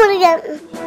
Murugan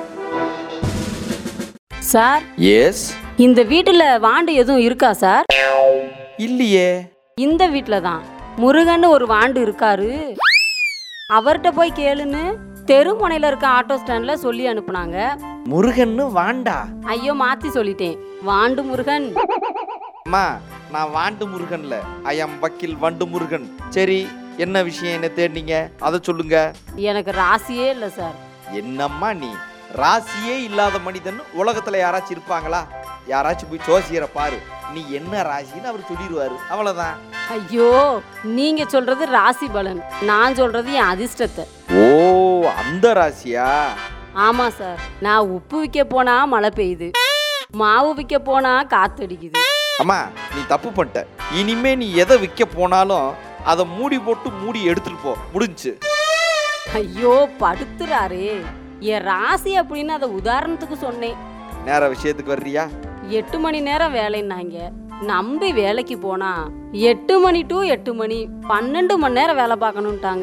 sir yes இந்த வீட்டில் வாண்டு எதுவும் இருக்கா சார் இல்லையே இந்த வீட்டில் தான் முருகன்னு ஒரு வாண்டு இருக்காரு அவர்கிட்ட போய் கேளுன்னு தெருமுனையில் இருக்க ஆட்டோ ஸ்டாண்டில் சொல்லி அனுப்புனாங்க முருகன்னு வாண்டா ஐயோ மாற்றி சொல்லிட்டேன் வாண்டு முருகன் அம்மா நான் வாண்டு முருகன்ல ஐ அம் வக்கீல் வண்டு முருகன் சரி என்ன விஷயம் என்ன தேடினீங்க அதை சொல்லுங்க எனக்கு ராசியே இல்லை சார் என்னம்மா நீ ராசியே இல்லாத மனிதன் உலகத்துல யாராச்சும் இருப்பாங்களா யாராச்சும் போய் ஜோசியரை பாரு நீ என்ன ராசின்னு அவர் சொல்லிடுவாரு அவ்வளவுதான் ஐயோ நீங்க சொல்றது ராசி பலன் நான் சொல்றது என் அதிர்ஷ்டத்தை ஓ அந்த ராசியா ஆமா சார் நான் உப்பு விற்க போனா மழை பெய்யுது மாவு விற்க போனா காத்தடிக்குது அம்மா நீ தப்பு பண்ணிட்ட இனிமே நீ எதை விற்க போனாலும் அதை மூடி போட்டு மூடி எடுத்துட்டு போ முடிஞ்சுச்சு ஐயோ படுத்துறாரே என் ராசி அப்படின்னு அதை உதாரணத்துக்கு சொன்னேன் நேர விஷயத்துக்கு வர்றியா எட்டு மணி நேரம் வேலைன்னாங்க நம்பி வேலைக்கு போனா எட்டு மணி டு எட்டு மணி பன்னெண்டு மணி நேரம் வேலை பார்க்கணுன்ட்டாங்க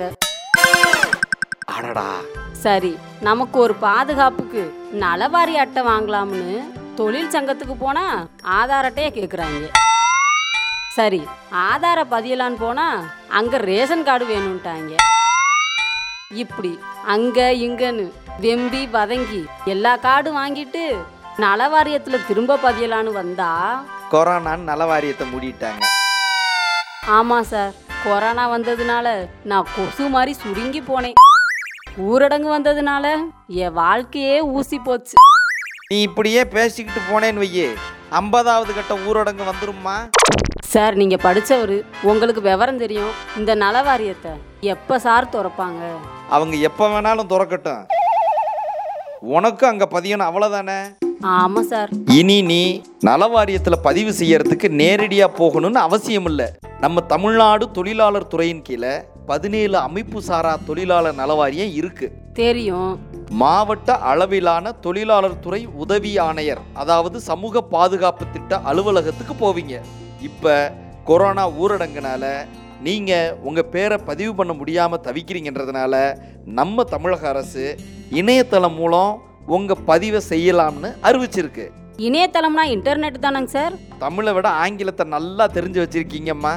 அடடா சரி நமக்கு ஒரு பாதுகாப்புக்கு நலவாரி அட்டை வாங்கலாம்னு தொழில் சங்கத்துக்கு போனா ஆதார் அட்டையை கேக்குறாங்க சரி ஆதார பதியலான்னு போனா அங்க ரேஷன் கார்டு வேணும்ட்டாங்க இப்படி அங்க இங்கன்னு வெம்பி வதங்கி எல்லா கார்டும் வாங்கிட்டு நலவாரியத்துல திரும்ப பதியலான்னு வந்தா கொரோனான்னு நலவாரியத்தை மூடிட்டாங்க ஆமா சார் கொரோனா வந்ததுனால நான் கொசு மாதிரி சுருங்கி போனேன் ஊரடங்கு வந்ததுனால என் வாழ்க்கையே ஊசி போச்சு நீ இப்படியே பேசிக்கிட்டு போனேன்னு வையே ஐம்பதாவது கட்ட ஊரடங்கு வந்துருமா சார் நீங்க படிச்சவரு உங்களுக்கு விவரம் தெரியும் இந்த நலவாரியத்தை எப்ப சார் திறப்பாங்க அவங்க எப்போ வேணாலும் திறக்கட்டும் உனக்கும் அங்கே பதியணும் அவ்வளோதானே ஆமா சார் இனி நீ நலவாரியத்தில் பதிவு செய்யறதுக்கு நேரடியாக போகணும்னு அவசியம் இல்லை நம்ம தமிழ்நாடு தொழிலாளர் துறையின் கீழே பதினேழு அமைப்பு சாரா தொழிலாளர் நலவாரியம் இருக்கு தெரியும் மாவட்ட அளவிலான தொழிலாளர் துறை உதவி ஆணையர் அதாவது சமூக பாதுகாப்பு திட்ட அலுவலகத்துக்கு போவீங்க இப்போ கொரோனா ஊரடங்குனால நீங்கள் உங்கள் பேரை பதிவு பண்ண முடியாமல் தவிக்கிறீங்கன்றதுனால நம்ம தமிழக அரசு இணையதளம் மூலம் உங்கள் பதிவை செய்யலாம்னு அறிவிச்சிருக்கு இணையதளம்னா இன்டர்நெட் தானங்க சார் தமிழை விட ஆங்கிலத்தை நல்லா தெரிஞ்சு வச்சிருக்கீங்கம்மா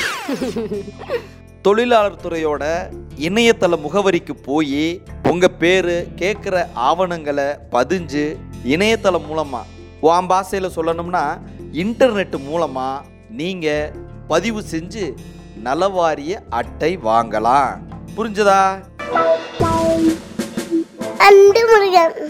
தொழிலாளர் துறையோட இணையதள முகவரிக்கு போய் உங்க பேரு கேட்குற ஆவணங்களை பதிஞ்சு இணையதளம் மூலமா உன் பாஷையில சொல்லணும்னா இன்டர்நெட் மூலமா நீங்க பதிவு செஞ்சு நலவாரிய அட்டை வாங்கலாம் புரிஞ்சதா அன்பு முருகன்